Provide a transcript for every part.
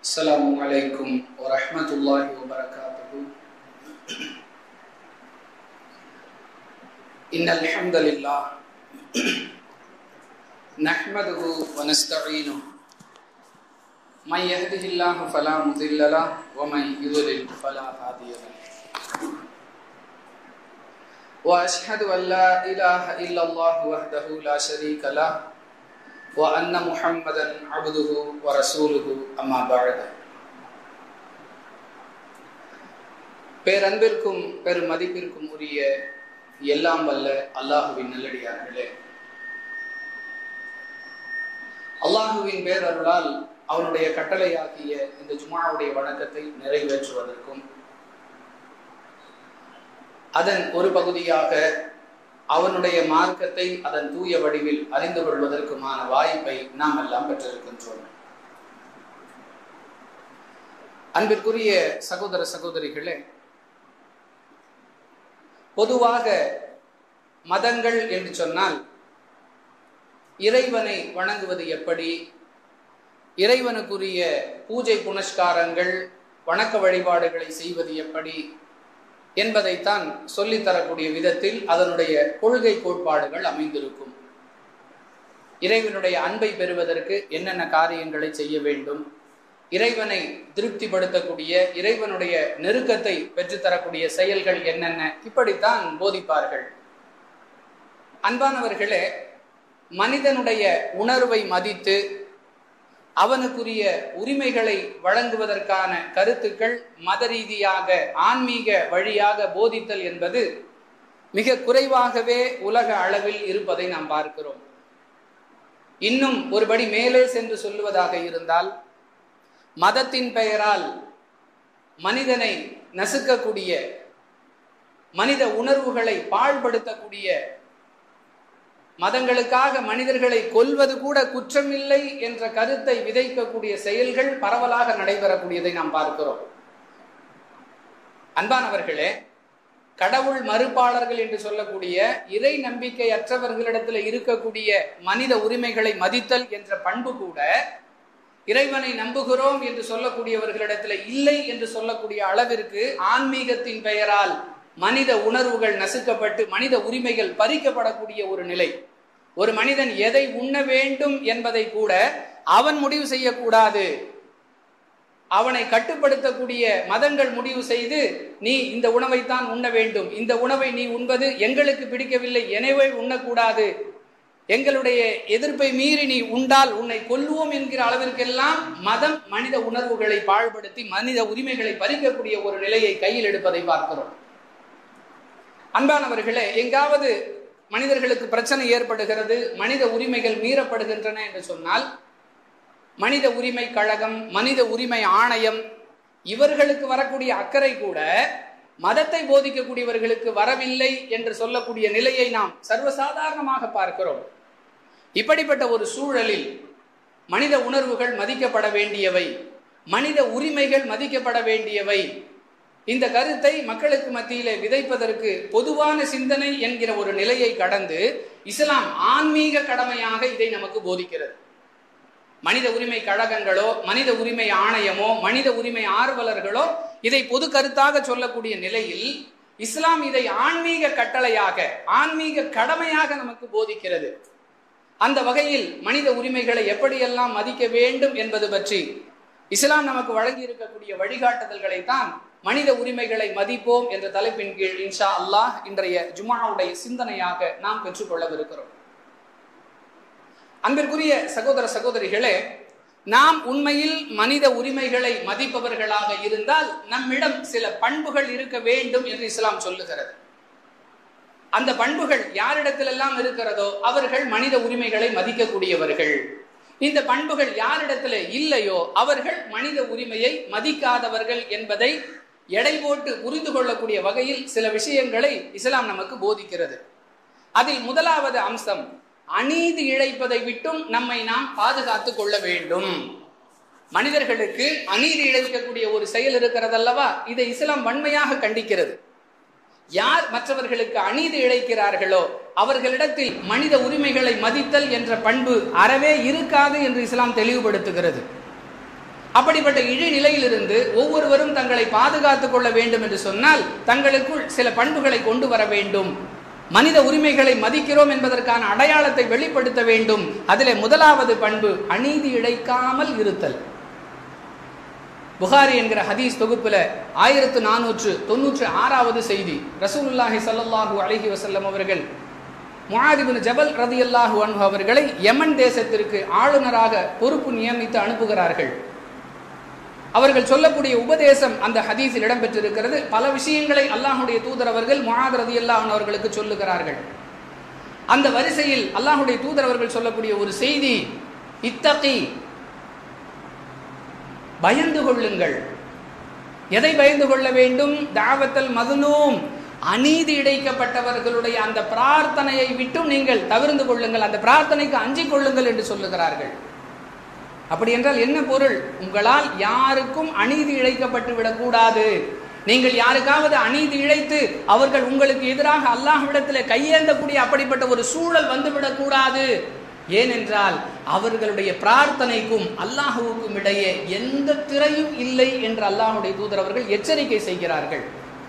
السلام عليكم ورحمة الله وبركاته إن الحمد لله نحمده ونستعينه من يهده الله فلا مضل له ومن يضلل فلا هادي له وأشهد أن لا إله إلا الله وحده لا شريك له وأن محمدا عبده ورسوله أما بعد பேரன்பிற்கும் பெருமதிப்பிற்கும் உரிய எல்லாம் வல்ல அல்லாஹுவின் நல்லடியார்களே அல்லாஹுவின் பேரருளால் அவனுடைய கட்டளையாகிய இந்த ஜுமாவுடைய வணக்கத்தை நிறைவேற்றுவதற்கும் அதன் ஒரு பகுதியாக அவனுடைய மார்க்கத்தை அதன் தூய வடிவில் அறிந்து கொள்வதற்குமான வாய்ப்பை நாம் எல்லாம் பெற்றிருக்கின்றோம் அன்பிற்குரிய சகோதர சகோதரிகளே பொதுவாக மதங்கள் என்று சொன்னால் இறைவனை வணங்குவது எப்படி இறைவனுக்குரிய பூஜை புனஸ்காரங்கள் வணக்க வழிபாடுகளை செய்வது எப்படி என்பதைத்தான் சொல்லித்தரக்கூடிய விதத்தில் அதனுடைய கொள்கை கோட்பாடுகள் அமைந்திருக்கும் இறைவனுடைய அன்பை பெறுவதற்கு என்னென்ன காரியங்களை செய்ய வேண்டும் இறைவனை திருப்திப்படுத்தக்கூடிய இறைவனுடைய நெருக்கத்தை பெற்றுத்தரக்கூடிய செயல்கள் என்னென்ன இப்படித்தான் போதிப்பார்கள் அன்பானவர்களே மனிதனுடைய உணர்வை மதித்து அவனுக்குரிய உரிமைகளை வழங்குவதற்கான கருத்துக்கள் மத ரீதியாக ஆன்மீக வழியாக போதித்தல் என்பது மிக குறைவாகவே உலக அளவில் இருப்பதை நாம் பார்க்கிறோம் இன்னும் ஒருபடி மேலே சென்று சொல்லுவதாக இருந்தால் மதத்தின் பெயரால் மனிதனை நசுக்கக்கூடிய மனித உணர்வுகளை பாழ்படுத்தக்கூடிய மதங்களுக்காக மனிதர்களை கொல்வது கூட குற்றமில்லை என்ற கருத்தை விதைக்கக்கூடிய செயல்கள் பரவலாக நடைபெறக்கூடியதை நாம் பார்க்கிறோம் அன்பானவர்களே கடவுள் மறுப்பாளர்கள் என்று சொல்லக்கூடிய இறை நம்பிக்கை அற்றவர்களிடத்தில் இருக்கக்கூடிய மனித உரிமைகளை மதித்தல் என்ற பண்பு கூட இறைவனை நம்புகிறோம் என்று சொல்லக்கூடியவர்களிடத்தில் இல்லை என்று சொல்லக்கூடிய அளவிற்கு ஆன்மீகத்தின் பெயரால் மனித உணர்வுகள் நசுக்கப்பட்டு மனித உரிமைகள் பறிக்கப்படக்கூடிய ஒரு நிலை ஒரு மனிதன் எதை உண்ண வேண்டும் என்பதை கூட அவன் முடிவு செய்யக்கூடாது அவனை கட்டுப்படுத்தக்கூடிய மதங்கள் முடிவு செய்து நீ இந்த உணவைத்தான் உண்ண வேண்டும் இந்த உணவை நீ உண்பது எங்களுக்கு பிடிக்கவில்லை எனவே உண்ணக்கூடாது எங்களுடைய எதிர்ப்பை மீறி நீ உண்டால் உன்னை கொல்லுவோம் என்கிற அளவிற்கெல்லாம் மதம் மனித உணர்வுகளை பாழ்படுத்தி மனித உரிமைகளை பறிக்கக்கூடிய ஒரு நிலையை கையில் எடுப்பதை பார்க்கிறோம் அன்பானவர்களே எங்காவது மனிதர்களுக்கு பிரச்சனை ஏற்படுகிறது மனித உரிமைகள் மீறப்படுகின்றன என்று சொன்னால் மனித உரிமை கழகம் மனித உரிமை ஆணையம் இவர்களுக்கு வரக்கூடிய அக்கறை கூட மதத்தை போதிக்கக்கூடியவர்களுக்கு வரவில்லை என்று சொல்லக்கூடிய நிலையை நாம் சர்வசாதாரணமாக பார்க்கிறோம் இப்படிப்பட்ட ஒரு சூழலில் மனித உணர்வுகள் மதிக்கப்பட வேண்டியவை மனித உரிமைகள் மதிக்கப்பட வேண்டியவை இந்த கருத்தை மக்களுக்கு மத்தியிலே விதைப்பதற்கு பொதுவான சிந்தனை என்கிற ஒரு நிலையை கடந்து இஸ்லாம் ஆன்மீக கடமையாக இதை நமக்கு போதிக்கிறது மனித உரிமை கழகங்களோ மனித உரிமை ஆணையமோ மனித உரிமை ஆர்வலர்களோ இதை பொது கருத்தாக சொல்லக்கூடிய நிலையில் இஸ்லாம் இதை ஆன்மீக கட்டளையாக ஆன்மீக கடமையாக நமக்கு போதிக்கிறது அந்த வகையில் மனித உரிமைகளை எப்படியெல்லாம் மதிக்க வேண்டும் என்பது பற்றி இஸ்லாம் நமக்கு வழங்கி இருக்கக்கூடிய வழிகாட்டுதல்களை தான் மனித உரிமைகளை மதிப்போம் என்ற தலைப்பின் கீழ் இன்ஷா அல்லாஹ் இன்றைய ஜுமாவுடைய சிந்தனையாக நாம் பெற்றுக்கொள்ளவிருக்கிறோம் அன்பிற்குரிய சகோதர சகோதரிகளே நாம் உண்மையில் மனித உரிமைகளை மதிப்பவர்களாக இருந்தால் நம்மிடம் சில பண்புகள் இருக்க வேண்டும் என்று இஸ்லாம் சொல்லுகிறது அந்த பண்புகள் யாரிடத்திலெல்லாம் இருக்கிறதோ அவர்கள் மனித உரிமைகளை மதிக்கக்கூடியவர்கள் இந்த பண்புகள் யாரிடத்துல இல்லையோ அவர்கள் மனித உரிமையை மதிக்காதவர்கள் என்பதை எடை போட்டு புரிந்து கொள்ளக்கூடிய வகையில் சில விஷயங்களை இஸ்லாம் நமக்கு போதிக்கிறது அதில் முதலாவது அம்சம் அநீதி இழைப்பதை விட்டும் நம்மை நாம் பாதுகாத்துக் கொள்ள வேண்டும் மனிதர்களுக்கு அநீதி இழைக்கக்கூடிய ஒரு செயல் இருக்கிறதல்லவா இதை இஸ்லாம் வன்மையாக கண்டிக்கிறது யார் மற்றவர்களுக்கு அநீதி இழைக்கிறார்களோ அவர்களிடத்தில் மனித உரிமைகளை மதித்தல் என்ற பண்பு அறவே இருக்காது என்று இஸ்லாம் தெளிவுபடுத்துகிறது அப்படிப்பட்ட இழி நிலையிலிருந்து ஒவ்வொருவரும் தங்களை பாதுகாத்துக் கொள்ள வேண்டும் என்று சொன்னால் தங்களுக்குள் சில பண்புகளை கொண்டு வர வேண்டும் மனித உரிமைகளை மதிக்கிறோம் என்பதற்கான அடையாளத்தை வெளிப்படுத்த வேண்டும் அதிலே முதலாவது பண்பு அநீதி இழைக்காமல் இருத்தல் புகாரி என்கிற ஹதீஸ் தொகுப்புல ஆயிரத்து நானூற்று தொன்னூற்று ஆறாவது செய்தி ரசூலுல்லாஹி ஸல்லல்லாஹு அலைஹி வஸல்லம் அவர்கள் முஆதிபின் ஜபல் ரதியல்லாஹு அன்ஹு அவர்களை யமன் தேசத்திற்கு ஆளுநராக பொறுப்பு நியமித்து அனுப்புகிறார்கள் அவர்கள் சொல்லக்கூடிய உபதேசம் அந்த ஹதீஸில் இடம்பெற்றிருக்கிறது பல விஷயங்களை அல்லாஹுடைய தூதர் அவர்கள் முஆத் ரதியல்லாஹு அவர்களுக்கு சொல்லுகிறார்கள் அந்த வரிசையில் அல்லாஹுடைய தூதர் அவர்கள் சொல்லக்கூடிய ஒரு செய்தி இத்தகி பயந்து கொள்ளுங்கள் எதை பயந்து கொள்ள வேண்டும் தாவத்தல் மதுனூம் அநீதி இழைக்கப்பட்டவர்களுடைய அந்த பிரார்த்தனையை விட்டும் நீங்கள் தவிர்ந்து கொள்ளுங்கள் அந்த பிரார்த்தனைக்கு அஞ்சிக் கொள்ளுங்கள் என்று சொல்லுகிறார்கள் அப்படி என்றால் என்ன பொருள் உங்களால் யாருக்கும் அநீதி இழைக்கப்பட்டு விடக்கூடாது நீங்கள் யாருக்காவது அநீதி இழைத்து அவர்கள் உங்களுக்கு எதிராக அல்லாஹ்விடத்தில் கையேந்தக்கூடிய அப்படிப்பட்ட ஒரு சூழல் வந்துவிடக்கூடாது ஏனென்றால் அவர்களுடைய பிரார்த்தனைக்கும் அல்லாஹுவுக்கும் இடையே எந்த திரையும் இல்லை என்று அல்லாஹுடைய தூதர் அவர்கள் எச்சரிக்கை செய்கிறார்கள்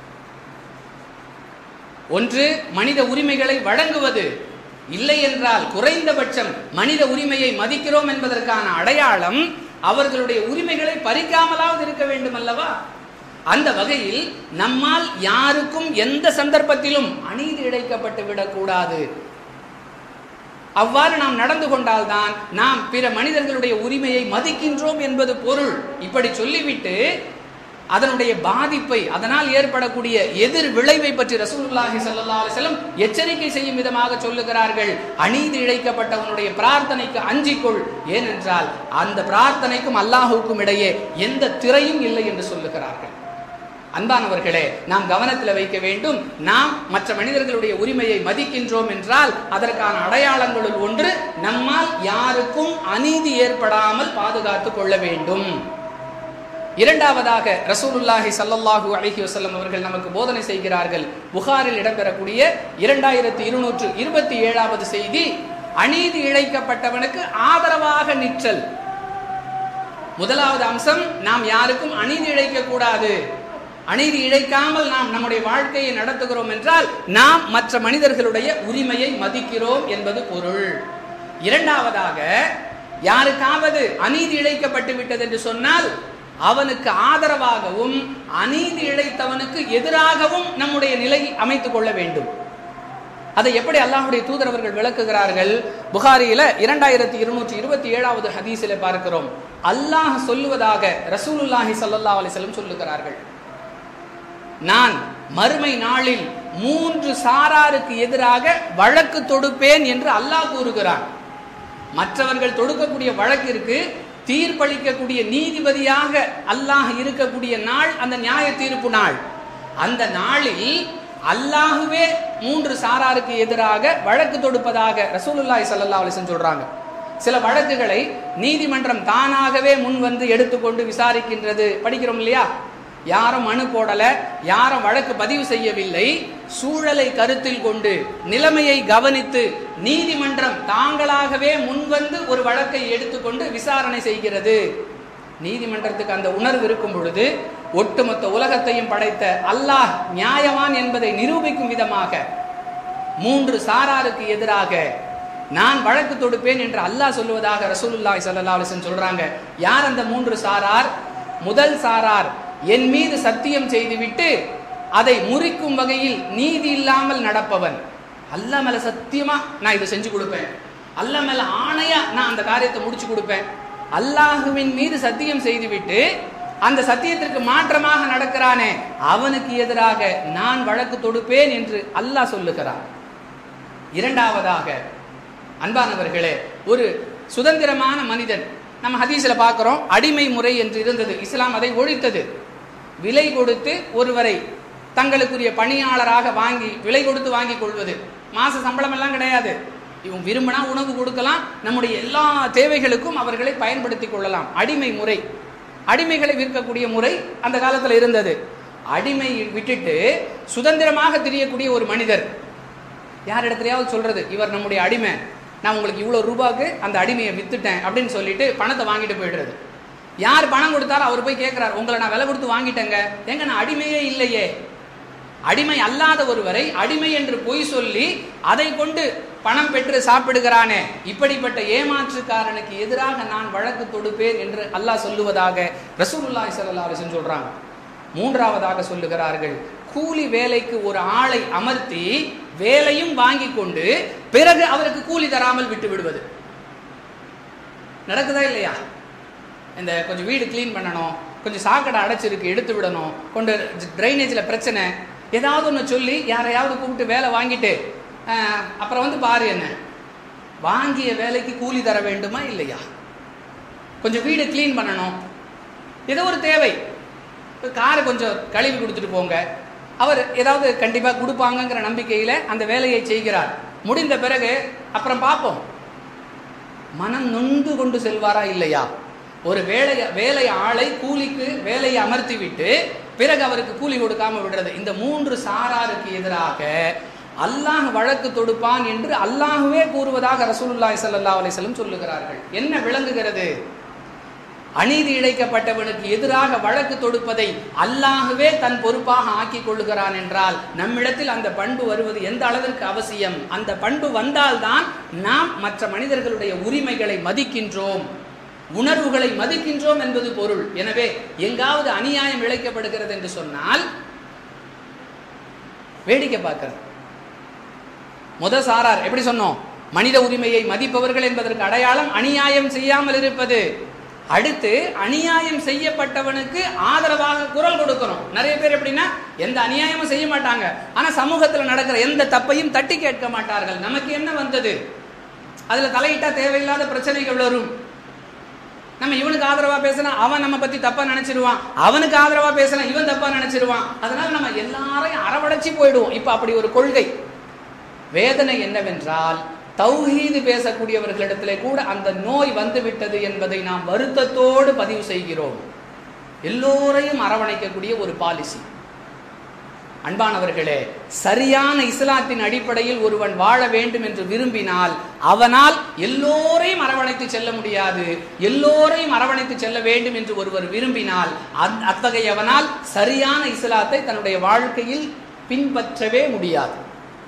ஒன்று மனித உரிமைகளை வழங்குவது இல்லை என்றால் குறைந்தபட்சம் மனித உரிமையை மதிக்கிறோம் என்பதற்கான அடையாளம் அவர்களுடைய உரிமைகளை பறிக்காமலாவது இருக்க வேண்டும் அல்லவா அந்த வகையில் நம்மால் யாருக்கும் எந்த சந்தர்ப்பத்திலும் அநீதி இழைக்கப்பட்டு விடக்கூடாது அவ்வாறு நாம் நடந்து கொண்டால்தான் நாம் பிற மனிதர்களுடைய உரிமையை மதிக்கின்றோம் என்பது பொருள் இப்படி சொல்லிவிட்டு அதனுடைய பாதிப்பை அதனால் ஏற்படக்கூடிய எதிர் விளைவை பற்றி ரசூலுல்லாஹி ஸல்லல்லாஹு அலைஹி வஸல்லம் எச்சரிக்கை செய்யும் விதமாக சொல்லுகிறார்கள் அநீதி இழைக்கப்பட்டவனுடைய பிரார்த்தனைக்கு அஞ்சிக்கொள் ஏனென்றால் அந்த பிரார்த்தனைக்கும் அல்லாஹுக்கும் இடையே எந்த திரையும் இல்லை என்று சொல்லுகிறார்கள் அன்பானவர்களே நாம் கவனத்தில் வைக்க வேண்டும் நாம் மற்ற மனிதர்களுடைய உரிமையை மதிக்கின்றோம் என்றால் அதற்கான அடையாளங்களுள் ஒன்று நம்மால் யாருக்கும் அநீதி ஏற்படாமல் பாதுகாத்துக் கொள்ள வேண்டும் இரண்டாவதாக ரசூலுல்லாஹி ஸல்லல்லாஹு அலைஹி வஸல்லம் அவர்கள் நமக்கு போதனை செய்கிறார்கள் புகாரில் இடம்பெறக்கூடிய இரண்டாயிரத்தி இருநூற்று இருபத்தி ஏழாவது செய்தி அநீதி இழைக்கப்பட்டவனுக்கு ஆதரவாக நிற்றல் முதலாவது அம்சம் நாம் யாருக்கும் அநீதி இழைக்க கூடாது அநீதி இழைக்காமல் நாம் நம்முடைய வாழ்க்கையை நடத்துகிறோம் என்றால் நாம் மற்ற மனிதர்களுடைய உரிமையை மதிக்கிறோம் என்பது பொருள் இரண்டாவதாக யாருக்காவது அநீதி இழைக்கப்பட்டு விட்டது என்று சொன்னால் அவனுக்கு ஆதரவாகவும் அநீதி இழைத்தவனுக்கு எதிராகவும் நம்முடைய நிலை அமைத்துக் கொள்ள வேண்டும் அதை எப்படி அல்லாஹுடைய தூதர் அவர்கள் விளக்குகிறார்கள் புகாரியில இரண்டாயிரத்தி இருநூற்றி இருபத்தி ஏழாவது ஹதீஸில பார்க்கிறோம் அல்லாஹ் சொல்லுவதாக ரசூலுல்லாஹி சல்லா அலிசல்லம் சொல்லுகிறார்கள் நான் மறுமை நாளில் மூன்று சாராருக்கு எதிராக வழக்கு தொடுப்பேன் என்று அல்லாஹ் கூறுகிறான் மற்றவர்கள் தொடுக்கக்கூடிய வழக்கிற்கு தீர்ப்பளிக்கக்கூடிய நீதிபதியாக அல்லாஹ் இருக்கக்கூடிய நாள் அந்த நியாய தீர்ப்பு நாள் அந்த நாளில் அல்லாஹுவே மூன்று சாராருக்கு எதிராக வழக்கு தொடுப்பதாக ரசூலுல்லாஹி ஸல்லல்லாஹு அலைஹி வஸல்லம் சொல்றாங்க சில வழக்குகளை நீதிமன்றம் தானாகவே முன் வந்து எடுத்துக்கொண்டு விசாரிக்கின்றது படிக்கிறோம் இல்லையா யாரும் மனு போடல யாரும் வழக்கு பதிவு செய்யவில்லை சூழலை கருத்தில் கொண்டு நிலைமையை கவனித்து நீதிமன்றம் தாங்களாகவே முன்வந்து ஒரு வழக்கை எடுத்துக்கொண்டு விசாரணை செய்கிறது நீதிமன்றத்துக்கு அந்த உணர்வு இருக்கும் பொழுது ஒட்டுமொத்த உலகத்தையும் படைத்த அல்லாஹ் நியாயவான் என்பதை நிரூபிக்கும் விதமாக மூன்று சாராருக்கு எதிராக நான் வழக்கு தொடுப்பேன் என்று அல்லாஹ் சொல்லுவதாக ரசூலுல்லாஹி ஸல்லல்லாஹு அலைஹி வஸல்லம் சொல்றாங்க யார் அந்த மூன்று சாரார் முதல் சாரார் என் மீது சத்தியம் செய்துவிட்டு அதை முறிக்கும் வகையில் நீதி இல்லாமல் நடப்பவன் அல்லாஹ் மேல சத்தியமா நான் இதை செஞ்சு கொடுப்பேன் அல்லாஹ் மேல ஆணையா நான் அந்த காரியத்தை முடிச்சு கொடுப்பேன் அல்லாஹுவின் மீது சத்தியம் செய்துவிட்டு அந்த சத்தியத்திற்கு மாற்றமாக நடக்கிறானே அவனுக்கு எதிராக நான் வழக்கு தொடுப்பேன் என்று அல்லாஹ் சொல்லுகிறான் இரண்டாவதாக அன்பானவர்களே ஒரு சுதந்திரமான மனிதன் நம்ம ஹதீஸில் பார்க்குறோம் அடிமை முறை என்று இருந்தது இஸ்லாம் அதை ஒழித்தது விலை கொடுத்து ஒருவரை தங்களுக்குரிய பணியாளராக வாங்கி விலை கொடுத்து வாங்கி கொள்வது மாச சம்பளம் எல்லாம் கிடையாது இவங்க விரும்பினா உணவு கொடுக்கலாம் நம்முடைய எல்லா தேவைகளுக்கும் அவர்களை பயன்படுத்தி கொள்ளலாம் அடிமை முறை அடிமைகளை விற்கக்கூடிய முறை அந்த காலத்தில் இருந்தது அடிமை விட்டுட்டு சுதந்திரமாக தெரியக்கூடிய ஒரு மனிதர் யார் இடத்துலையாவது சொல்றது இவர் நம்முடைய அடிமை நான் உங்களுக்கு இவ்வளோ ரூபாய்க்கு அந்த அடிமையை வித்துட்டேன் அப்படின்னு சொல்லிட்டு பணத்தை வாங்கிட்டு போயிடுறது யார் பணம் கொடுத்தாலும் அவர் போய் கேட்கிறார் உங்களை நான் விலை கொடுத்து வாங்கிட்டேங்க ஏங்க நான் அடிமையே இல்லையே அடிமை அல்லாத ஒருவரை அடிமை என்று பொய் சொல்லி அதை கொண்டு பணம் பெற்று சாப்பிடுகிறானே இப்படிப்பட்ட ஏமாற்றுக்காரனுக்கு எதிராக நான் வழக்கு தொடுப்பேன் என்று அல்லாஹ் சொல்லுவதாக ரசூலுல்லாஹி ஸல்லல்லாஹு அலைஹி வஸல்லம் சொல்றாங்க மூன்றாவதாக சொல்லுகிறார்கள் கூலி வேலைக்கு ஒரு ஆளை அமர்த்தி வேலையும் வாங்கி கொண்டு பிறகு அவருக்கு கூலி தராமல் விட்டு விடுவது நடக்குதா இல்லையா இந்த கொஞ்சம் வீடு க்ளீன் பண்ணணும் கொஞ்சம் சாக்கடை அடைச்சிருக்கு எடுத்து விடணும் கொண்டு ட்ரைனேஜில் பிரச்சனை ஏதாவது ஒன்று சொல்லி யாரையாவது கூப்பிட்டு வேலை வாங்கிட்டு அஹ், அப்புறம் வந்து பாரு என்ன வாங்கிய வேலைக்கு கூலி தர வேண்டுமா இல்லையா கொஞ்சம் வீடு க்ளீன் பண்ணணும் ஏதோ ஒரு தேவை காரை கொஞ்சம் கழுவி கொடுத்துட்டு போங்க அவர் ஏதாவது கண்டிப்பாக கொடுப்பாங்கங்கிற நம்பிக்கையில் அந்த வேலையை செய்கிறார் முடிந்த பிறகு அப்புறம் பார்ப்போம் மனம் நொந்து கொண்டு செல்வாரா இல்லையா ஒரு வேலை வேலை ஆளை கூலிக்கு வேலையை அமர்த்தி விட்டு பிறகு அவருக்கு கூலி கொடுக்காம விடுறது இந்த மூன்று சாராருக்கு எதிராக அல்லாஹ் வழக்கு தொடுப்பான் என்று அல்லாஹ்வே கூறுவதாக ரசூலுல்லாஹி ஸல்லல்லாஹு அலைஹி வஸல்லம் சொல்லுகிறார்கள் என்ன விளங்குகிறது அநீதி இழைக்கப்பட்டவனுக்கு எதிராக வழக்கு தொடுப்பதை அல்லாஹ்வே தன் பொறுப்பாக ஆக்கிக் கொள்ளுகிறான் என்றால் நம்மிடத்தில் அந்த பண்பு வருவது எந்த அளவிற்கு அவசியம் அந்த பண்பு வந்தால்தான் நாம் மற்ற மனிதர்களுடைய உரிமைகளை மதிக்கின்றோம் உணர்வுகளை மதிக்கின்றோம் என்பது பொருள் எனவே எங்காவது அநியாயம் இழைக்கப்படுகிறது என்று சொன்னால் வேடிக்கை பார்க்கிறது முத சாரார் எப்படி சொன்னோம் மனித உரிமையை மதிப்பவர்கள் என்பதற்கு அடையாளம் அநியாயம் செய்யாமல் இருப்பது அடுத்து அநியாயம் செய்யப்பட்டவனுக்கு ஆதரவாக குரல் கொடுக்கணும் நிறைய பேர் எப்படின்னா எந்த அநியாயமும் செய்ய மாட்டாங்க ஆனா சமூகத்தில் நடக்கிற எந்த தப்பையும் தட்டி கேட்க மாட்டார்கள் நமக்கு என்ன வந்தது அதுல தலையிட்டா தேவையில்லாத பிரச்சனைகள் வரும் நம்ம இவனுக்கு ஆதரவா பேசினா அவன் நம்ம பத்தி தப்பா நினைச்சிருவான் அவனுக்கு ஆதரவா பேசினா இவன் தப்பா நினைச்சிருவான் அதனால நம்ம எல்லாரையும் அரவணைச்சு போயிடுவோம் இப்ப அப்படி ஒரு கொள்கை வேதனை என்னவென்றால் தௌஹீது பேசக்கூடியவர்களிடத்திலே கூட அந்த நோய் வந்து விட்டது என்பதை நாம் வருத்தத்தோடு பதிவு செய்கிறோம் எல்லோரையும் அரவணைக்கக்கூடிய ஒரு பாலிசி அன்பானவர்களே சரியான இஸ்லாத்தின் அடிப்படையில் ஒருவன் வாழ வேண்டும் என்று விரும்பினால் அவனால் எல்லோரையும் அரவணைத்து செல்ல முடியாது எல்லோரையும் அரவணைத்து செல்ல வேண்டும் என்று ஒருவர் விரும்பினால் அத்- அத்தகையவனால் சரியான இஸ்லாத்தை தன்னுடைய வாழ்க்கையில் பின்பற்றவே முடியாது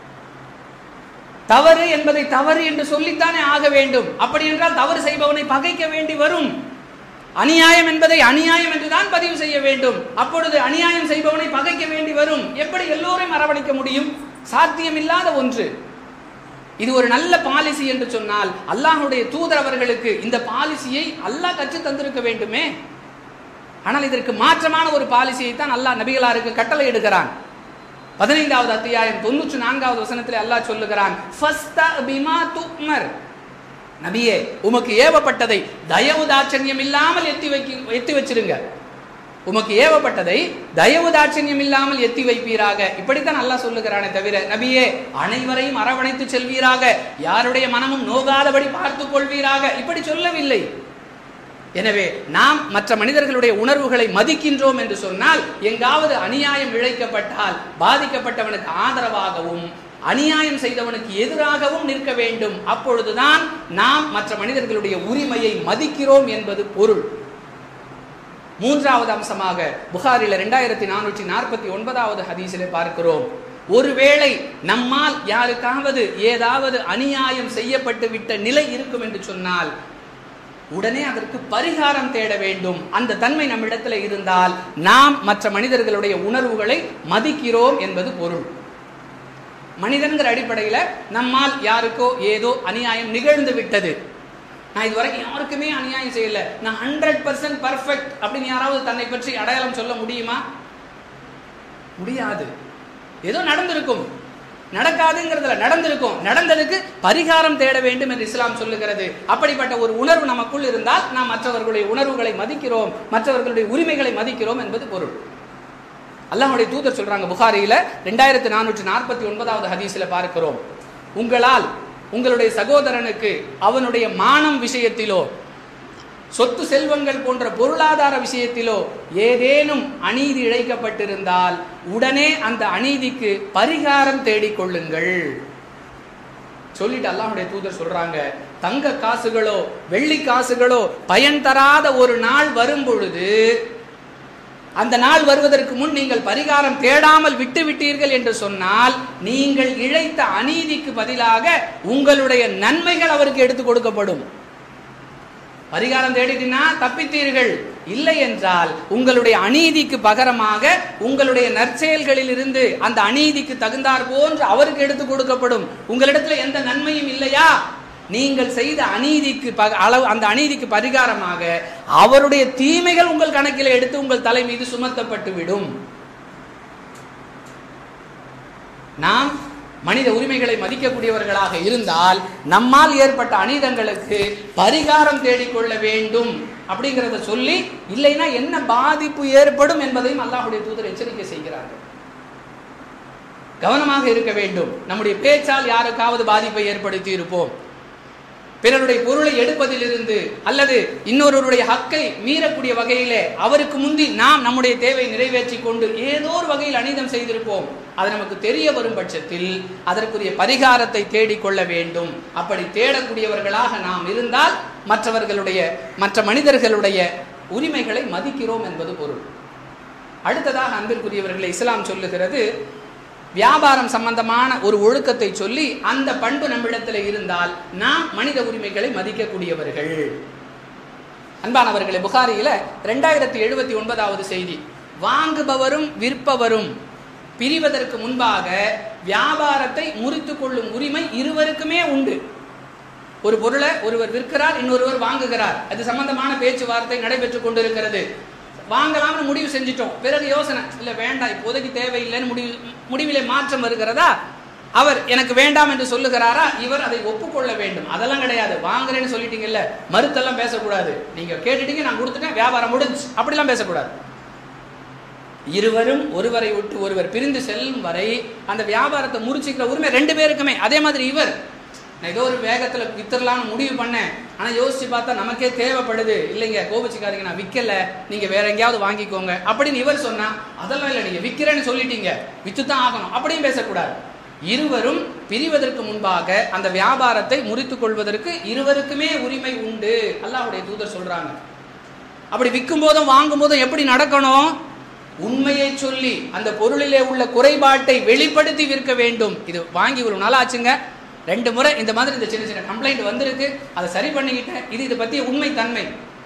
தவறு என்பதை தவறு என்று சொல்லித்தானே ஆக வேண்டும் அப்படி என்றால் தவறு செய்பவனை பகைக்க வேண்டி வரும் அநியாயம் என்பதை அநியாயம் என்றுதான் பதிவு செய்ய வேண்டும் அப்பொழுது அநியாயம் செய்பவனை பகைக்க வேண்டி வரும் எப்படி எல்லோரையும் அரவணைக்க முடியும் சாத்தியமில்லாத ஒன்று இது ஒரு நல்ல பாலிசி என்று சொன்னால் அல்லாஹ்வுடைய தூதர் அவர்களுக்கு இந்த பாலிசியை அல்லாஹ் கற்றுத் தந்திருக்க வேண்டுமே ஆனால் இதற்கு மாற்றமான ஒரு பாலிசியை தான் அல்லாஹ் நபிகளாருக்கு கட்டளை இடுகிறான் பதினைந்தாவது அத்தியாயம் தொண்ணூற்றி நான்காவது வசனத்தில் அல்லாஹ் சொல்லுகிறான் "ஃபஸ்த பிமா துக்மர்." நபியே உமக்கு ஏவப்பட்டதை தயவு தாட்சண்யம் இல்லாமல் எத்தி வைக்க எத்தி வச்சிருங்க உமக்கு ஏவப்பட்டதை தயவு தாட்சண்யம் இல்லாமல் எத்தி வைப்பீராக இப்படித்தான் அல்லாஹ் சொல்லுகிறானே தவிர நபியே அனைவரையும் அரவணைத்து செல்வீராக யாருடைய மனமும் நோகாதபடி பார்த்துக் கொள்வீராக இப்படி சொல்லவில்லை எனவே நாம் மற்ற மனிதர்களுடைய உணர்வுகளை மதிக்கின்றோம் என்று சொன்னால் எங்காவது அநியாயம் இழைக்கப்பட்டால் பாதிக்கப்பட்டவனுக்கு ஆதரவாகவும் அநியாயம் செய்தவனுக்கு எதிராகவும் நிற்க வேண்டும் அப்பொழுதுதான் நாம் மற்ற மனிதர்களுடைய உரிமையை மதிக்கிறோம் என்பது பொருள் மூன்றாவது அம்சமாக புகாரில ரெண்டாயிரத்தி நானூற்றி நாற்பத்தி ஒன்பதாவது ஹதீஸிலே பார்க்கிறோம் ஒருவேளை நம்மால் யாருக்காவது ஏதாவது அநியாயம் செய்யப்பட்டு விட்ட நிலை இருக்கும் என்று சொன்னால் உடனே அதற்கு பரிகாரம் தேட வேண்டும் அந்த தன்மை நம்மிடத்தில் இருந்தால் நாம் மற்ற மனிதர்களுடைய உணர்வுகளை மதிக்கிறோம் என்பது பொருள் மனிதன்கிற அடிப்படையில் நம்மால் யாருக்கோ ஏதோ அநியாயம் நிகழ்ந்து விட்டது நான் இதுவரைக்கும் யாருக்குமே அநியாயம் செய்யல நான் ஹண்ட்ரட் பர்சன்ட் பர்ஃபெக்ட் அப்படின்னு யாராவது தன்னை பற்றி அடையாளம் சொல்ல முடியுமா முடியாது ஏதோ நடந்திருக்கும் நடக்காதுங்கிறதுல நடந்திருக்கும் நடந்ததுக்கு பரிகாரம் தேட வேண்டும் என்று இஸ்லாம் சொல்லுகிறது அப்படிப்பட்ட ஒரு உணர்வு நமக்குள் இருந்தால் நாம் மற்றவர்களுடைய உணர்வுகளை மதிக்கிறோம் மற்றவர்களுடைய உரிமைகளை மதிக்கிறோம் என்பது பொருள் அல்லாஹ்வுடைய தூதர் சொல்றாங்க புகாரியில ரெண்டாயிரத்தி நானூற்றி நாற்பத்தி ஒன்பதாவது ஹதீஸ்ல பார்க்கிறோம் உங்களால் உங்களுடைய சகோதரனுக்கு அவனுடைய மானம் விஷயத்திலோ சொத்து செல்வங்கள் போன்ற பொருளாதார விஷயத்திலோ ஏதேனும் அநீதி இழைக்கப்பட்டிருந்தால் உடனே அந்த அநீதிக்கு பரிகாரம் தேடிக்கொள்ளுங்கள் சொல்லிட்டு அல்லாஹ்வுடைய தூதர் சொல்றாங்க தங்க காசுகளோ வெள்ளி காசுகளோ பயன் தராத ஒரு நாள் வரும் பொழுது அந்த நாள் வருவதற்கு முன் நீங்கள் பரிகாரம் தேடாமல் விட்டு விட்டீர்கள் என்று சொன்னால் நீங்கள் இழைத்த அநீதிக்கு பதிலாக உங்களுடைய நன்மைகள் அவருக்கு எடுத்து கொடுக்கப்படும் பரிகாரம் தேடினா தப்பித்தீர்கள் இல்லை என்றால் உங்களுடைய அநீதிக்கு பகரமாக உங்களுடைய நற்செயல்களில் இருந்து அந்த அநீதிக்கு தகுந்தார் போன்று அவருக்கு எடுத்து கொடுக்கப்படும் உங்களிடத்துல எந்த நன்மையும் இல்லையா நீங்கள் செய்த அநீதிக்கு பக அளவு அந்த அநீதிக்கு பரிகாரமாக அவருடைய தீமைகள் உங்கள் கணக்கில் எடுத்து உங்கள் தலை மீது சுமத்தப்பட்டு விடும் நாம் மனித உரிமைகளை மதிக்கக்கூடியவர்களாக இருந்தால் நம்மால் ஏற்பட்ட அநீதங்களுக்கு பரிகாரம் தேடிக்கொள்ள வேண்டும் அப்படிங்கிறத சொல்லி இல்லைன்னா என்ன பாதிப்பு ஏற்படும் என்பதையும் அல்லாஹுடைய தூதர் எச்சரிக்கை செய்கிறார்கள் கவனமாக இருக்க வேண்டும் நம்முடைய பேச்சால் யாருக்காவது பாதிப்பை ஏற்படுத்தி இருப்போம் பிறருடைய பொருளை எடுப்பதிலிருந்து அல்லது இன்னொருவருடைய ஹக்கை மீறக்கூடிய வகையிலே அவருக்கு முந்தி நாம் நம்முடைய தேவை நிறைவேற்றி கொண்டு ஏதோ ஒரு வகையில் அநீதம் செய்திருப்போம் அது நமக்கு தெரிய வரும் பட்சத்தில் அதற்குரிய பரிகாரத்தை தேடிக்கொள்ள வேண்டும் அப்படி தேடக்கூடியவர்களாக நாம் இருந்தால் மற்றவர்களுடைய மற்ற மனிதர்களுடைய உரிமைகளை மதிக்கிறோம் என்பது பொருள் அடுத்ததாக அன்பிற்குரியவர்களை இஸ்லாம் சொல்லுகிறது வியாபாரம் சம்பந்தமான ஒரு ஒழுக்கத்தை சொல்லி அந்த பண்பு நம்மிடத்தில் இருந்தால் நாம் மனித உரிமைகளை மதிக்கக்கூடியவர்கள் அன்பானவர்களே புகாரியில ரெண்டாயிரத்தி எழுபத்தி ஒன்பதாவது செய்தி வாங்குபவரும் விற்பவரும் பிரிவதற்கு முன்பாக வியாபாரத்தை முறித்து கொள்ளும் உரிமை இருவருக்குமே உண்டு ஒரு பொருளை ஒருவர் விற்கிறார் இன்னொருவர் வாங்குகிறார் அது சம்பந்தமான பேச்சுவார்த்தை நடைபெற்றுக் கொண்டிருக்கிறது வாங்கலாம்னு முடிவு செஞ்சிட்டோம் பிறகு யோசனை இல்லை வேண்டாம் இப்போதைக்கு தேவையில்லைன்னு முடிவு முடிவிலே மாற்றம் வருகிறதா அவர் எனக்கு வேண்டாம் என்று சொல்லுகிறாரா இவர் அதை ஒப்புக்கொள்ள வேண்டும் அதெல்லாம் கிடையாது வாங்குறேன்னு சொல்லிட்டீங்கல்ல மறுத்தெல்லாம் பேசக்கூடாது நீங்க கேட்டுட்டீங்க நான் கொடுத்துட்டேன் வியாபாரம் முடிஞ்சு அப்படிலாம் பேசக்கூடாது இருவரும் ஒருவரை விட்டு ஒருவர் பிரிந்து செல்லும் வரை அந்த வியாபாரத்தை முறிச்சிக்கிற உரிமை ரெண்டு பேருக்குமே அதே மாதிரி இவர் நான் ஏதோ ஒரு வேகத்தில் வித்துடலாம்னு முடிவு பண்ணேன் ஆனால் யோசிச்சு பார்த்தா நமக்கே தேவைப்படுது இல்லைங்க கோபிச்சுக்காதீங்க நான் விற்கல நீங்கள் வேற எங்கேயாவது வாங்கிக்கோங்க அப்படின்னு இவர் சொன்னா அதெல்லாம் இல்லை நீங்கள் விற்கிறேன்னு சொல்லிட்டீங்க வித்து தான் ஆகணும் அப்படியும் பேசக்கூடாது இருவரும் பிரிவதற்கு முன்பாக அந்த வியாபாரத்தை முறித்துக் கொள்வதற்கு இருவருக்குமே உரிமை உண்டு அல்லாஹுடைய தூதர் சொல்றாங்க அப்படி விற்கும் போதும் வாங்கும் போதும் எப்படி நடக்கணும் உண்மையை சொல்லி அந்த பொருளிலே உள்ள குறைபாட்டை வெளிப்படுத்தி விற்க வேண்டும் இது வாங்கி ஒரு நாள் ஆச்சுங்க ரெண்டு முறை இந்த மாதிரி இந்த சின்ன சின்ன கம்ப்ளைண்ட் வந்திருக்கு அதை சரி பண்ணிக்கிட்டேன் இது இதை பற்றிய உண்மை தன்மை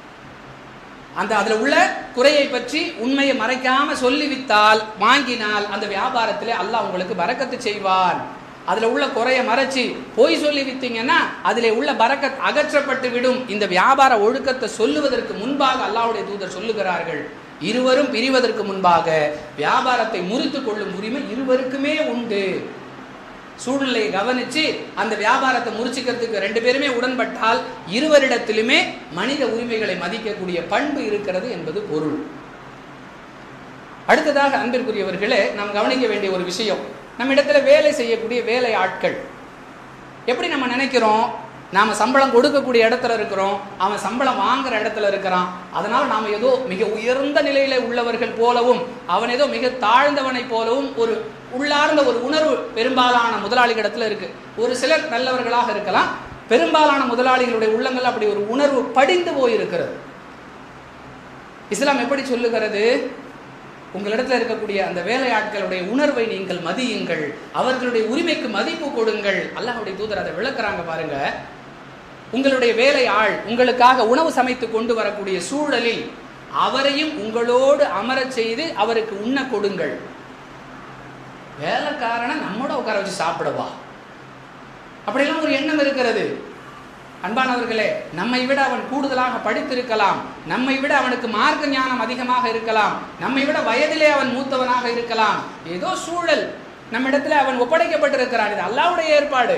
அந்த அதில் உள்ள குறையை பற்றி உண்மையை மறைக்காம சொல்லி வித்தால் வாங்கினால் அந்த வியாபாரத்திலே அல்லாஹ் உங்களுக்கு பறக்கத்து செய்வான் அதில் உள்ள குறைய மறைச்சி பொய் சொல்லி வித்தீங்கன்னா அதிலே உள்ள பறக்கத் அகற்றப்பட்டு விடும் இந்த வியாபார ஒழுக்கத்தை சொல்லுவதற்கு முன்பாக அல்லாஹ்வுடைய தூதர் சொல்லுகிறார்கள் இருவரும் பிரிவதற்கு முன்பாக வியாபாரத்தை முறித்து கொள்ளும் உரிமை இருவருக்குமே உண்டு சூழ்நிலையை கவனிச்சு அந்த வியாபாரத்தை முறிச்சுக்கிறதுக்கு ரெண்டு பேருமே உடன்பட்டால் இருவரிடத்திலுமே மனித உரிமைகளை மதிக்கக்கூடிய பண்பு இருக்கிறது என்பது பொருள் அடுத்ததாக அன்பிற்குரியவர்களே நாம் கவனிக்க வேண்டிய ஒரு விஷயம் நம்ம இடத்துல வேலை செய்யக்கூடிய வேலை ஆட்கள் எப்படி நம்ம நினைக்கிறோம் நாம சம்பளம் கொடுக்கக்கூடிய இடத்துல இருக்கிறோம் அவன் சம்பளம் வாங்குற இடத்துல இருக்கிறான் அதனால நாம ஏதோ மிக உயர்ந்த நிலையில உள்ளவர்கள் போலவும் அவன் ஏதோ மிக தாழ்ந்தவனை போலவும் ஒரு உள்ளார்ந்த ஒரு உணர்வு பெரும்பாலான முதலாளிகளிடத்துல இருக்கு ஒரு சிலர் நல்லவர்களாக இருக்கலாம் பெரும்பாலான முதலாளிகளுடைய உள்ளங்கள் அப்படி ஒரு உணர்வு படிந்து போயிருக்கிறது இஸ்லாம் எப்படி சொல்லுகிறது உங்களிடத்தில் இருக்கக்கூடிய அந்த வேலையாட்களுடைய உணர்வை நீங்கள் மதியுங்கள் அவர்களுடைய உரிமைக்கு மதிப்பு கொடுங்கள் அல்லாஹ்வுடைய தூதர் அதை விளக்குறாங்க பாருங்க உங்களுடைய வேலை ஆள் உங்களுக்காக உணவு சமைத்து கொண்டு வரக்கூடிய சூழலில் அவரையும் உங்களோடு அமரச் செய்து அவருக்கு உண்ண கொடுங்கள் வேலைக்காரனை நம்மோட உட்கார வச்சு சாப்பிடவா அப்படியெல்லாம் ஒரு எண்ணம் இருக்கிறது அன்பானவர்களே நம்மை விட அவன் கூடுதலாக படித்திருக்கலாம் நம்மை விட அவனுக்கு மார்க்க ஞானம் அதிகமாக இருக்கலாம் நம்மை விட வயதிலே அவன் மூத்தவனாக இருக்கலாம் ஏதோ சூழல் நம்மிடத்துல அவன் ஒப்படைக்கப்பட்டிருக்கிறான் இது அல்லாவுடைய ஏற்பாடு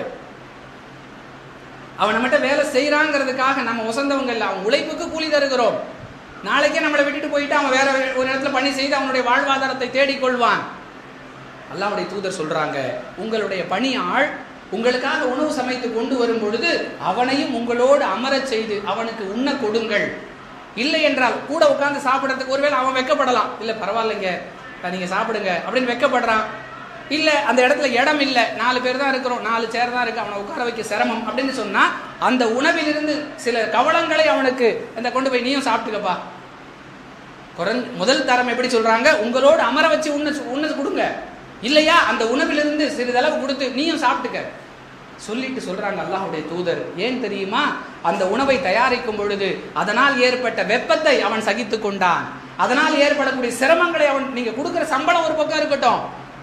அவன் நம்மகிட்ட வேலை செய்யறாங்கிறதுக்காக நம்ம உசந்தவங்க இல்லை அவன் உழைப்புக்கு கூலி தருகிறோம் நாளைக்கே நம்மளை விட்டுட்டு போயிட்டு அவன் வேற ஒரு இடத்துல பணி செய்து அவனுடைய வாழ்வாதாரத்தை தேடிக்கொள்வான் அல்லாவுடைய தூதர் சொல்றாங்க உங்களுடைய பணி ஆள் உங்களுக்காக உணவு சமைத்து கொண்டு வரும் பொழுது அவனையும் உங்களோடு அமரச் செய்து அவனுக்கு உண்ண கொடுங்கள் இல்லை என்றால் கூட உட்கார்ந்து சாப்பிடறதுக்கு ஒருவேளை அவன் வெக்கப்படலாம் இல்லை பரவாயில்லைங்க நீங்க சாப்பிடுங்க அப்படின்னு வெக்கப்படுறான் இல்ல அந்த இடத்துல இடம் இல்ல நாலு பேர் தான் இருக்கிறோம் நாலு சேர் தான் இருக்கு அவனை உட்கார வைக்க சிரமம் அப்படின்னு சொன்னா அந்த உணவிலிருந்து சில கவலங்களை அவனுக்கு அந்த கொண்டு போய் நீயும் சாப்பிட்டுக்கப்பா குறைஞ்ச முதல் தரம் எப்படி சொல்றாங்க உங்களோடு அமர வச்சு உண்ண உண்ண கொடுங்க இல்லையா அந்த உணவிலிருந்து சிறிதளவு கொடுத்து நீயும் சாப்பிட்டுக்க சொல்லிட்டு சொல்றாங்க அல்லாஹ்வுடைய தூதர் ஏன் தெரியுமா அந்த உணவை தயாரிக்கும் பொழுது அதனால் ஏற்பட்ட வெப்பத்தை அவன் சகித்து கொண்டான் அதனால் ஏற்படக்கூடிய சிரமங்களை அவன் நீங்க கொடுக்கிற சம்பளம் ஒரு பக்கம் இருக்கட்டும்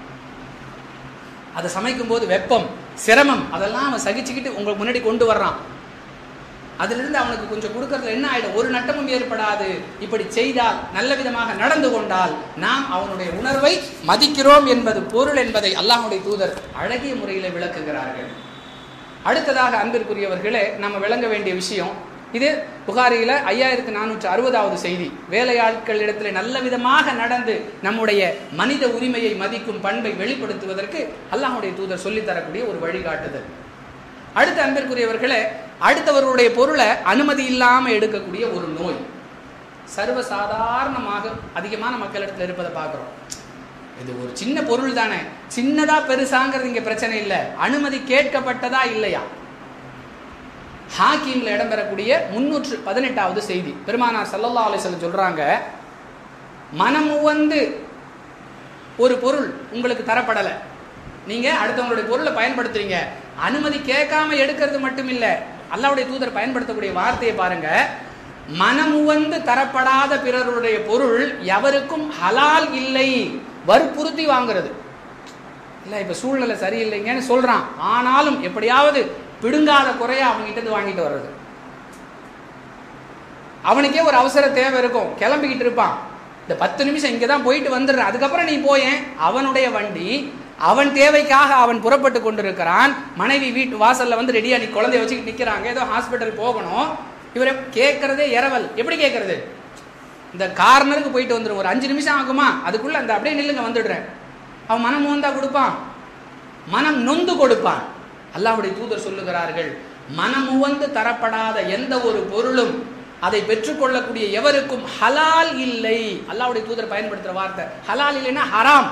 அதை சமைக்கும் போது வெப்பம் சிரமம் அதெல்லாம் அவன் சகிச்சுக்கிட்டு உங்களுக்கு முன்னாடி கொண்டு வர்றான் அதிலிருந்து அவனுக்கு கொஞ்சம் கொடுக்கறதுல என்ன ஆயிடும் ஒரு நட்டமும் ஏற்படாது இப்படி செய்தால் நல்ல விதமாக நடந்து கொண்டால் நாம் அவனுடைய உணர்வை மதிக்கிறோம் என்பது பொருள் என்பதை அல்லாஹ்வுடைய தூதர் அழகிய முறையில் விளக்குகிறார்கள் அடுத்ததாக அன்பிற்குரியவர்களே நம்ம விளங்க வேண்டிய விஷயம் இது புகாரியில ஐயாயிரத்தி நானூற்று அறுபதாவது செய்தி வேலையாட்களிடத்துல நல்ல விதமாக நடந்து நம்முடைய மனித உரிமையை மதிக்கும் பண்பை வெளிப்படுத்துவதற்கு அல்லாஹ்வுடைய தூதர் சொல்லித் தரக்கூடிய ஒரு வழிகாட்டுதல் அடுத்த அன்பிற்குரியவர்களே அடுத்தவர்களுடைய பொருளை அனுமதி இல்லாம எடுக்கக்கூடிய ஒரு நோய் சர்வசாதாரணமாக அதிகமான மக்களிடத்தில் இருப்பதை பார்க்குறோம் இது ஒரு சின்ன பொருள் தானே சின்னதா பெருசாங்கிறது இங்க பிரச்சனை இல்லை அனுமதி கேட்கப்பட்டதா இல்லையா ஹாக்கிம்ல இடம்பெறக்கூடிய முன்னூற்று பதினெட்டாவது செய்தி பெருமானார் சல்லல்லா அலிஸ்வலம் சொல்றாங்க மனமுவந்து ஒரு பொருள் உங்களுக்கு தரப்படலை நீங்க அடுத்தவங்களுடைய பொருளை பயன்படுத்துறீங்க அனுமதி கேட்காம எடுக்கிறது மட்டும் இல்ல அல்லாவுடைய தூதர் பயன்படுத்தக்கூடிய வார்த்தையை பாருங்க மனமுவந்து தரப்படாத பிறருடைய பொருள் எவருக்கும் ஹலால் இல்லை வற்புறுத்தி வாங்குறது இல்லை இப்போ சூழ்நிலை சரியில்லைங்கன்னு சொல்றான் ஆனாலும் எப்படியாவது பிடுங்காத குறையா அவங்ககிட்ட இருந்து வாங்கிட்டு வர்றது அவனுக்கே ஒரு அவசர தேவை இருக்கும் கிளம்பிக்கிட்டு இருப்பான் இந்த பத்து நிமிஷம் இங்கே தான் போயிட்டு வந்துடுறேன் அதுக்கப்புறம் நீ போயேன் அவனுடைய வண்டி அவன் தேவைக்காக அவன் புறப்பட்டு கொண்டிருக்கிறான் மனைவி வீட்டு வாசல்ல வந்து ரெடியா நீ குழந்தைய வச்சுக்கிட்டு நிக்கிறாங்க ஏதோ ஹாஸ்பிட்டல் போகணும் இவரை கேட்கறதே இரவல் எப்படி கேட்கறது இந்த கார்னருக்கு போயிட்டு வந்துடும் ஒரு அஞ்சு நிமிஷம் ஆகுமா அதுக்குள்ள அந்த அப்படியே நில்லுங்க வந்துடுறேன் அவன் மனம் வந்தா கொடுப்பான் மனம் நொந்து கொடுப்பான் அல்லாஹ்வுடைய தூதர் சொல்லுகிறார்கள் மனம் உவந்து தரப்படாத எந்த ஒரு பொருளும் அதை பெற்றுக்கொள்ளக்கூடிய எவருக்கும் ஹலால் இல்லை அல்லாஹ்வுடைய தூதர் பயன்படுத்துற வார்த்தை ஹலால் இல்லைன்னா ஹராம்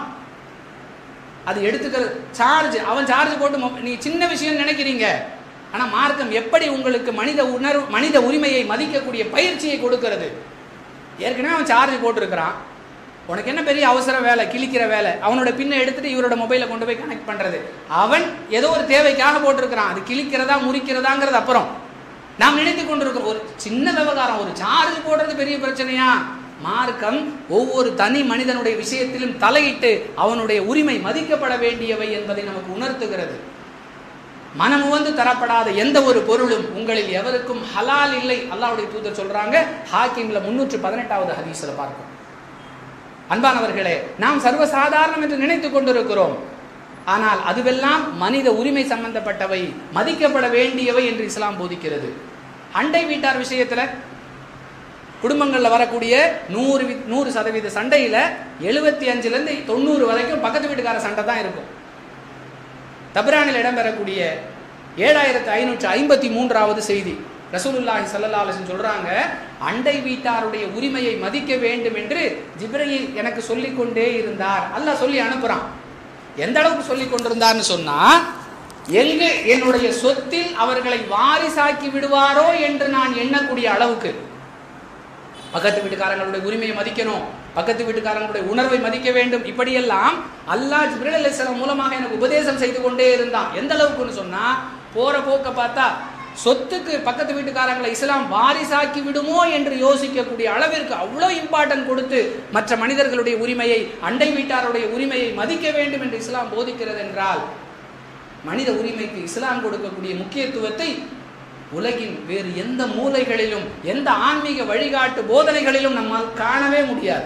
அது எடுத்துக்கிற சார்ஜ் அவன் சார்ஜ் போட்டு மொ- நீ சின்ன விஷயம் நினைக்கிறீங்க ஆனா மார்க்கம் எப்படி உங்களுக்கு மனித உணர்வு மனித உரிமையை மதிக்கக்கூடிய பயிற்சியை கொடுக்கிறது ஏற்கனவே அவன் சார்ஜ் போட்டிருக்கிறான் உனக்கு என்ன பெரிய அவசர வேலை கிழிக்கிற வேலை அவனோட பின்ன எடுத்துட்டு இவரோட மொபைலை கொண்டு போய் கனெக்ட் பண்றது அவன் ஏதோ ஒரு தேவைக்காக போட்டிருக்கிறான் அது கிழிக்கிறதா முறிக்கிறதாங்கிறது அப்புறம் நாம் நினைத்து கொண்டிருக்கிறோம் ஒரு சின்ன விவகாரம் ஒரு சார்ஜ் போடுறது பெரிய பிரச்சனையா மார்க்கம் ஒவ்வொரு தனி மனிதனுடைய விஷயத்திலும் தலையிட்டு அவனுடைய உரிமை மதிக்கப்பட வேண்டியவை என்பதை நமக்கு உணர்த்துகிறது மனம் வந்து தரப்படாத எந்த ஒரு பொருளும் உங்களில் எவருக்கும் ஹலால் இல்லை அல்லாஹ்வுடைய தூதர் சொல்றாங்க ஹாக்கிம்ல முன்னூற்று பதினெட்டாவது ஹதீஸ்ல பார்க்கும் அன்பானவர்களே நாம் சர்வசாதாரணம் என்று நினைத்துக் கொண்டிருக்கிறோம் ஆனால் அதுவெல்லாம் மனித உரிமை சம்பந்தப்பட்டவை மதிக்கப்பட வேண்டியவை என்று இஸ்லாம் போதிக்கிறது அண்டை வீட்டார் விஷயத்துல குடும்பங்கள்ல வரக்கூடிய நூறு வி- நூறு சதவீத சண்டையில எழுபத்தி அஞ்சுல இருந்து தொண்ணூறு வரைக்கும் பக்கத்து வீட்டுக்கார சண்டை தான் இருக்கும் தப்ரானில் இடம்பெறக்கூடிய ஏழாயிரத்து ஐநூற்று ஐம்பத்தி மூன்றாவது செய்தி ரசூலுல்லாஹி ஸல்லல்லாஹு அலைஹி வஸல்லம் சொல்றாங்க அண்டை வீட்டாருடைய உரிமையை மதிக்க வேண்டும் என்று ஜிப்ரீல் எனக்கு சொல்லிக் கொண்டே இருந்தார் அல்லாஹ் சொல்லி அனுப்புறான் எந்த அளவுக்கு சொல்லிக் கொண்டிருந்தார்னு சொன்னா எங்கு என்னுடைய சொத்தில் அவர்களை வாரிசாக்கி விடுவாரோ என்று நான் எண்ணக்கூடிய அளவுக்கு பக்கத்து வீட்டுக்காரங்களுடைய உரிமையை மதிக்கணும் பக்கத்து வீட்டுக்காரங்களுடைய உணர்வை மதிக்க வேண்டும் இப்படியெல்லாம் அல்லாஹ் ஜிப்ரீல் அலைஹிஸ்ஸலாம் மூலமாக எனக்கு உபதேசம் செய்து கொண்டே இருந்தான் எந்த அளவுக்குன்னு சொன்னா போற போக்க பார்த்தா சொத்துக்கு பக்கத்து வீட்டுக்காரங்களை இஸ்லாம் வாரிசாக்கி விடுமோ என்று யோசிக்கக்கூடிய அளவிற்கு அவ்வளோ இம்பார்ட்டன்ட் கொடுத்து மற்ற மனிதர்களுடைய உரிமையை அண்டை வீட்டாருடைய உரிமையை மதிக்க வேண்டும் என்று இஸ்லாம் போதிக்கிறது என்றால் மனித உரிமைக்கு இஸ்லாம் கொடுக்கக்கூடிய முக்கியத்துவத்தை உலகின் வேறு எந்த மூலைகளிலும் எந்த ஆன்மீக வழிகாட்டு போதனைகளிலும் நம்மால் காணவே முடியாது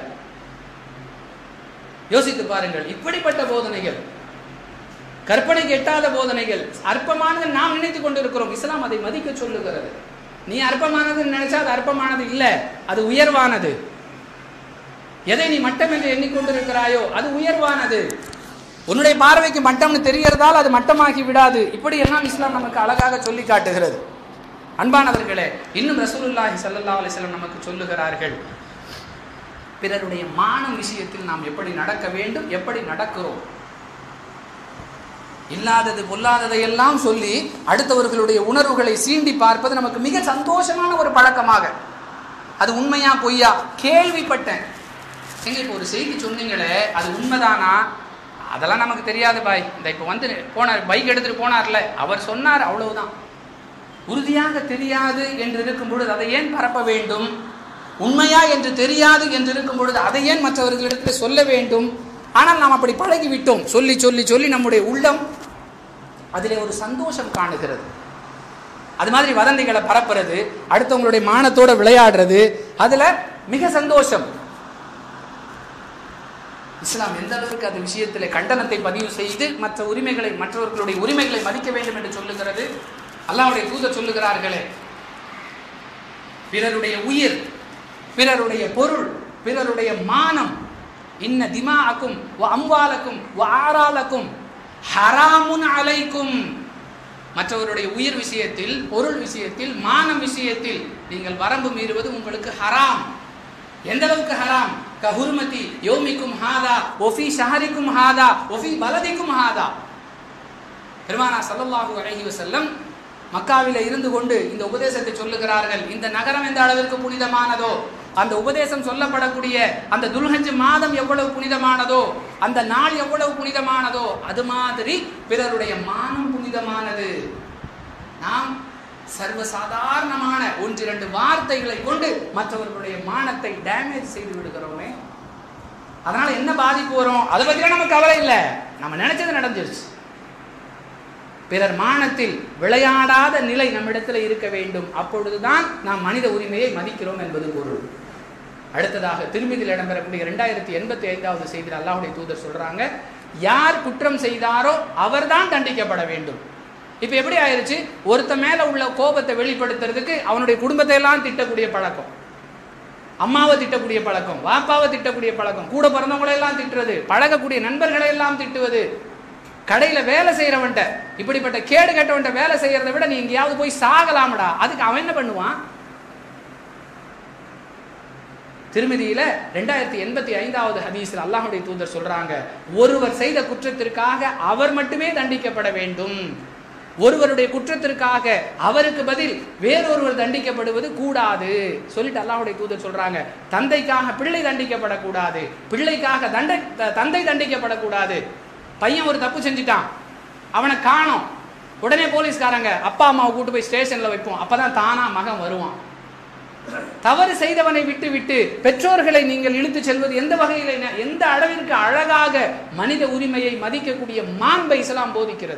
யோசித்து பாருங்கள் இப்படிப்பட்ட போதனைகள் கற்பனைக்கு எட்டாத போதனைகள் அற்பமானது நாம் நினைத்துக் கொண்டிருக்கிறோம் இஸ்லாம் அதை மதிக்க சொல்லுகிறது நீ அற்பமானது நினைச்சா அது அற்பமானது இல்லை அது உயர்வானது எதை நீ மட்டம் என்று எண்ணிக்கொண்டிருக்கிறாயோ அது உயர்வானது உன்னுடைய பார்வைக்கு மட்டம்னு தெரியறதால் அது மட்டமாகி விடாது இப்படி எல்லாம் இஸ்லாம் நமக்கு அழகாக சொல்லி காட்டுகிறது அன்பானவர்களே இன்னும் ரசூலுல்லாஹி ஸல்லல்லாஹு அலைஹி வஸல்லம் நமக்கு சொல்லுகிறார்கள் பிறருடைய மானம் விஷயத்தில் நாம் எப்படி நடக்க வேண்டும் எப்படி நடக்கிறோம் இல்லாதது பொல்லாததை எல்லாம் சொல்லி அடுத்தவர்களுடைய உணர்வுகளை சீண்டி பார்ப்பது நமக்கு மிக சந்தோஷமான ஒரு பழக்கமாக அது உண்மையா பொய்யா கேள்விப்பட்டேன் எங்க இப்போ ஒரு செய்தி சொன்னீங்களே அது உண்மைதானா அதெல்லாம் நமக்கு தெரியாது பாய் இந்த இப்போ வந்து போனார் பைக் எடுத்துட்டு போனார்ல அவர் சொன்னார் அவ்வளவுதான் உறுதியாக தெரியாது என்று இருக்கும் பொழுது அதை ஏன் பரப்ப வேண்டும் உண்மையா என்று தெரியாது என்று இருக்கும் பொழுது அதை ஏன் மற்றவர்களிடத்தில் சொல்ல வேண்டும் ஆனால் நாம் அப்படி பழகி விட்டோம் சொல்லி சொல்லி சொல்லி நம்முடைய உள்ளம் அதிலே ஒரு சந்தோஷம் காணுகிறது அது மாதிரி வதந்திகளை பரப்புறது அடுத்தவங்களுடைய மானத்தோட விளையாடுறது அதுல மிக சந்தோஷம் இஸ்லாம் எந்த அளவுக்கு அந்த விஷயத்தில் கண்டனத்தை பதிவு செய்து மற்ற உரிமைகளை மற்றவர்களுடைய உரிமைகளை மதிக்க வேண்டும் என்று சொல்லுகிறது அல்லாஹ்வுடைய தூதர் சொல்லுகிறார்களே பிறருடைய உயிர் பிறருடைய பொருள் பிறருடைய மானம் இன்ன திமாஅக்கும் வ அம்வாலக்கும் வ ஆராலக்கும் ஹராமுன் அலைக்கும் மற்றவருடைய உயிர் விஷயத்தில் பொருள் விஷயத்தில் மானம் விஷயத்தில் நீங்கள் வரம்பு மீறுவது உங்களுக்கு ஹராம் எந்த அளவுக்கு ஹராம் கஹுர்மதி யோமிக்கும் ஹாதா ஒஃபி ஷஹரிக்கும் ஹாதா ஒஃபி பலதிக்கும் ஹாதா பெருமானா ஸல்லல்லாஹு அலைஹி வஸல்லம் மக்காவில இருந்து கொண்டு இந்த உபதேசத்தை சொல்லுகிறார்கள் இந்த நகரம் எந்த அளவிற்கு புனிதமானதோ அந்த உபதேசம் சொல்லப்படக்கூடிய அந்த துல்ஹஜ் மாதம் எவ்வளவு புனிதமானதோ அந்த நாள் எவ்வளவு புனிதமானதோ அது மாதிரி பிறருடைய மானம் புனிதமானது நாம் சர்வசாதாரணமான ஒன்றிரண்டு வார்த்தைகளை கொண்டு மற்றவர்களுடைய மானத்தை டேமேஜ் செய்து விடுகிறோமே அதனால என்ன பாதிப்பு வரும் அதை பத்திலாம் நமக்கு கவலை இல்லை நம்ம நினைச்சது நடந்துருச்சு பிறர் மானத்தில் விளையாடாத நிலை நம்மிடத்தில் இருக்க வேண்டும் அப்பொழுதுதான் நாம் மனித உரிமையை மதிக்கிறோம் என்பது பொருள் அடுத்ததாக திருமதியில் இடம்பெறக்கூடிய ரெண்டாயிரத்தி எண்பத்தி ஐந்தாவது செய்தியில் அல்லாஹுடைய தூதர் சொல்றாங்க யார் குற்றம் செய்தாரோ அவர்தான் தண்டிக்கப்பட வேண்டும் இப்போ எப்படி ஆயிருச்சு ஒருத்த மேல உள்ள கோபத்தை வெளிப்படுத்துறதுக்கு அவனுடைய குடும்பத்தை எல்லாம் திட்டக்கூடிய பழக்கம் அம்மாவை திட்டக்கூடிய பழக்கம் வாப்பாவை திட்டக்கூடிய பழக்கம் கூட பிறந்தவங்களை எல்லாம் திட்டுறது பழகக்கூடிய நண்பர்களை எல்லாம் திட்டுவது கடையில வேலை செய்யறவன்ட்ட இப்படிப்பட்ட கேடு கெட்டவன்ட்ட வேலை செய்யறதை விட நீ எங்கேயாவது போய் சாகலாமடா அதுக்கு அவன் என்ன பண்ணுவான் திருமதியில ரெண்டாயிரத்தி எண்பத்தி ஐந்தாவது ஹதீஸில் அல்லாஹுடைய தூதர் சொல்றாங்க ஒருவர் செய்த குற்றத்திற்காக அவர் மட்டுமே தண்டிக்கப்பட வேண்டும் ஒருவருடைய குற்றத்திற்காக அவருக்கு பதில் வேறொருவர் தண்டிக்கப்படுவது கூடாது சொல்லிட்டு அல்லாஹுடைய தூதர் சொல்றாங்க தந்தைக்காக பிள்ளை தண்டிக்கப்படக்கூடாது பிள்ளைக்காக தண்டை த- தந்தை தண்டிக்கப்படக்கூடாது பையன் ஒரு தப்பு செஞ்சுட்டான் அவனை காணோம் உடனே போலீஸ்காரங்க அப்பா அம்மாவை கூட்டு போய் ஸ்டேஷன்ல வைப்போம் அப்பதான் தானா மகன் வருவான் தவறு செய்தவனை விட்டு விட்டு பெற்றோர்களை நீங்கள் இழுத்து செல்வது எந்த வகையில் எந்த அளவிற்கு அழகாக மனித உரிமையை மதிக்கக்கூடிய மாண்பை இஸ்லாம் போதிக்கிறது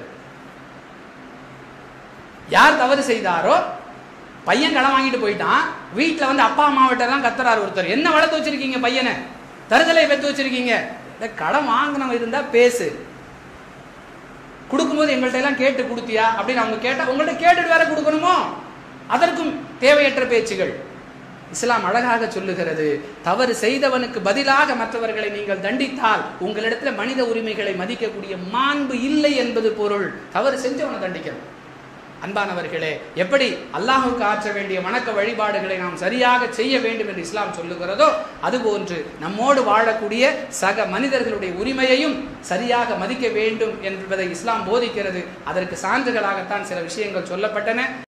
யார் தவறு செய்தாரோ பையன் கடன் வாங்கிட்டு போயிட்டான் வீட்டில் வந்து அப்பா அம்மாவிட்ட தான் கத்துறாரு ஒருத்தர் என்ன வளர்த்து வச்சிருக்கீங்க பையனை தருதலை பெற்று வச்சிருக்கீங்க இந்த கடன் வாங்கினவன் இருந்தா பேசு கொடுக்கும்போது எங்கள்கிட்ட எல்லாம் கேட்டு கொடுத்தியா அப்படின்னு அவங்க கேட்டா உங்கள்ட்ட கேட்டுட்டு வேற கொடுக்கணுமோ அதற்கும் தேவையற்ற பேச்சுகள் இஸ்லாம் அழகாக சொல்லுகிறது தவறு செய்தவனுக்கு பதிலாக மற்றவர்களை நீங்கள் தண்டித்தால் உங்களிடத்துல மனித உரிமைகளை மதிக்கக்கூடிய மாண்பு இல்லை என்பது பொருள் தவறு செஞ்சவனை தண்டிக்கணும் அன்பானவர்களே எப்படி அல்லாஹுக்கு ஆற்ற வேண்டிய வணக்க வழிபாடுகளை நாம் சரியாக செய்ய வேண்டும் என்று இஸ்லாம் சொல்லுகிறதோ அதுபோன்று நம்மோடு வாழக்கூடிய சக மனிதர்களுடைய உரிமையையும் சரியாக மதிக்க வேண்டும் என்பதை இஸ்லாம் போதிக்கிறது அதற்கு சான்றுகளாகத்தான் சில விஷயங்கள் சொல்லப்பட்டன